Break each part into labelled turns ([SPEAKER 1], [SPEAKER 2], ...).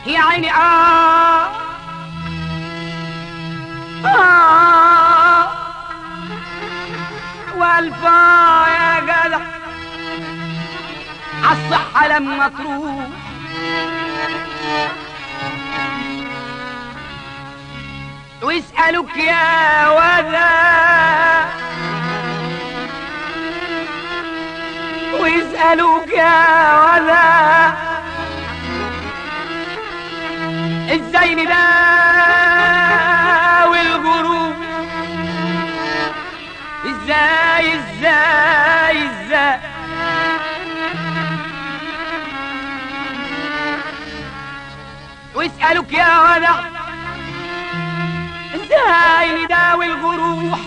[SPEAKER 1] يا عيني آه آه والفا يا جدع عالصحة لما تروح ويسألوك يا وذا ويسألوك يا وذا ازاي نداوي الغروب ازاي ازاي ازاي ويسألوك يا ودع ازاي نداوي الجروح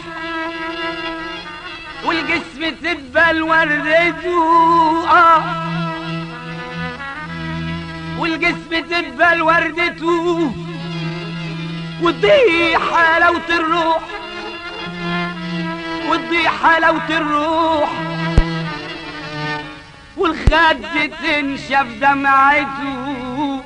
[SPEAKER 1] والجسم تدبل وردته اه والجسم تدبل وردته وتضيع حلاوة الروح وتضيع حلاوة الروح والخد تنشف دمعته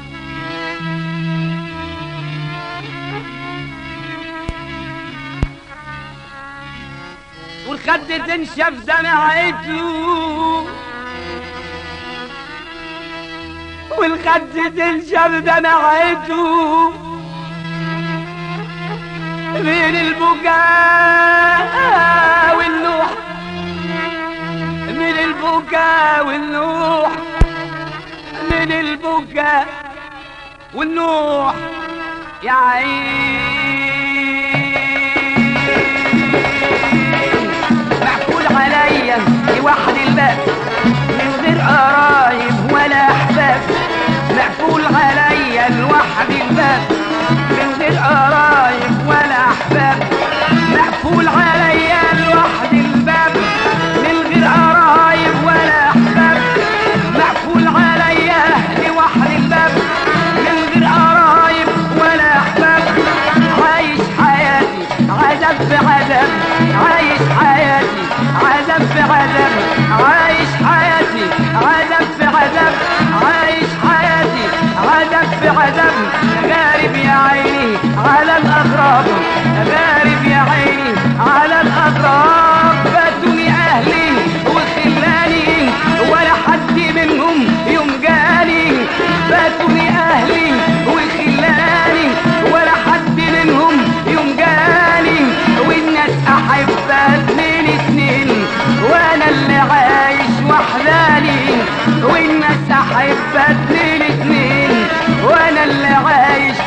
[SPEAKER 1] والخد تنشف دمعته والخد تنشف دمعته من البكاء والنوح من البكاء والنوح من البكاء والنوح يا عين مقفول عليا لوحد الباب من غير قرايب ولا احباب مقفول عليا لوحد الباب من غير قرايب ولا احباب مقفول عليا لوحد الباب من غير قرايب ولا احباب مقفول عليا لوحد الباب من غير قرايب ولا احباب عايش حياتي عذاب في عذاب عايش حياتي عذاب في عذاب عايش حياتي عذاب في عذاب عايش حياتي عذاب في عذاب غارب يا عيني على الأغراب غارب يا عيني على الأغراب فاتوني أهلي وخلاني ولا حد منهم يوم جاني فاتوني أهلي وخلاني ولا حد منهم يوم جاني والناس أحبها اتنين اتنين وأنا اللي عايش وحداني والناس أحبها اتنين اتنين وأنا اللي عايش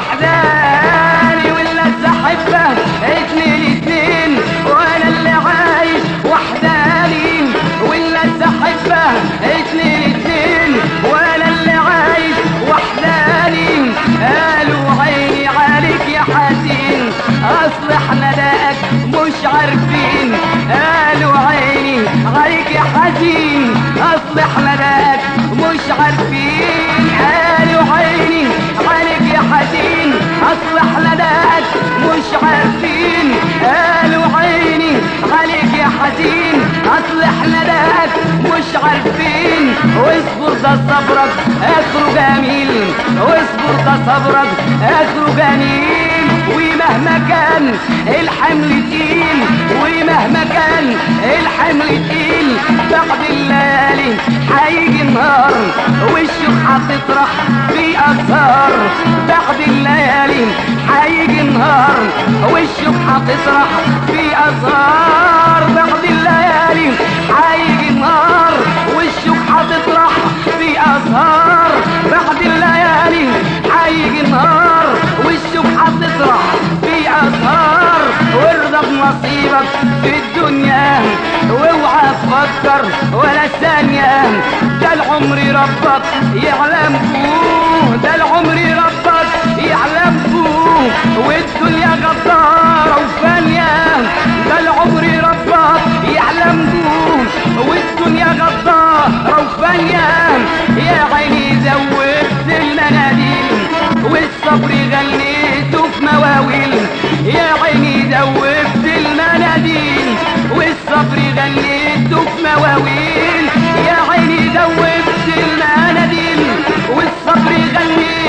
[SPEAKER 1] وحداني والناس أحبها اتنين اتنين وأنا اللي عايش وحداني والناس أحبها اتنين اتنين وأنا اللي عايش وحداني قالوا عيني عليك يا حزين أصل احنا داك مش عارفين قالوا عيني عليك يا حزين أصل احنا داك مش عارفين قالوا عيني عليك يا حزين أصل احنا داك مش عارفين قالوا عيني عليك يا حزين أصل احنا داك مش عارفين واصبر ده صبرك اخره جميل واصبر ده صبرك اخره جميل ومهما كان الحمل تقيل ومهما كان الحمل تقيل بعد الليالي هيجي النهار والشوق هتطرح في أزهار بعد الليالي هيجي النهار والشوق هتطرح في أزهار بعد الليالي هيجي النهار والشوق هتطرح في أزهار بعد الليالي هيجي النهار والشوق هتطرح في أزهار وارضى بنصيبك في الدنيا واوعى تفكر ولا ثانية ده العمر ربك يعلم فوه ده العمر ربك يعلم فوه والدنيا غدارة وفانية ده العمر ربك يعلم فوه والدنيا غدارة وفانية يا عيني زودت المناديل والصبر غنيته في مواويل يا عيني زودت المناديل والصبر غنيته في مواويل يا عيني زودت المناديل والصبر غنيته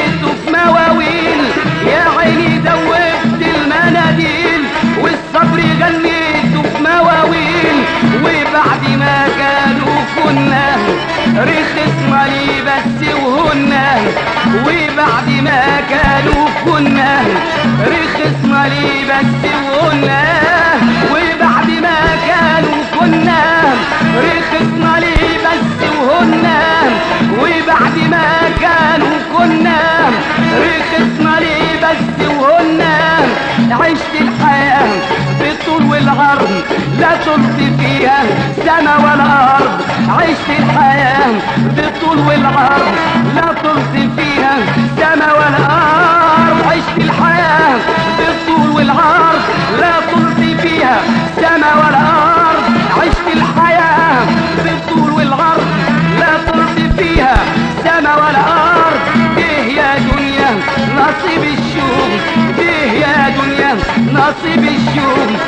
[SPEAKER 1] رخص مالي بس وهنا وبعد ما كانوا كنا رخص مالي بس وهنا وبعد ما كانوا كنا رخص مالي بس وهنا وبعد ما كانوا كنا رخص مالي بس وهنا عشت الحياة بالطول والعرض لا طلت فيها سما ولا أرض عشت الحياة بالطول والعرض لا طلت فيها سما ولا أرض عشت الحياة بالطول والعرض لا طلت فيها سما ولا أرض عشت الحياة بالطول والعرض لا طلت فيها سما ولا أرض إيه يا دنيا نصيب الشوق إيه يا دنيا نصيب الشوق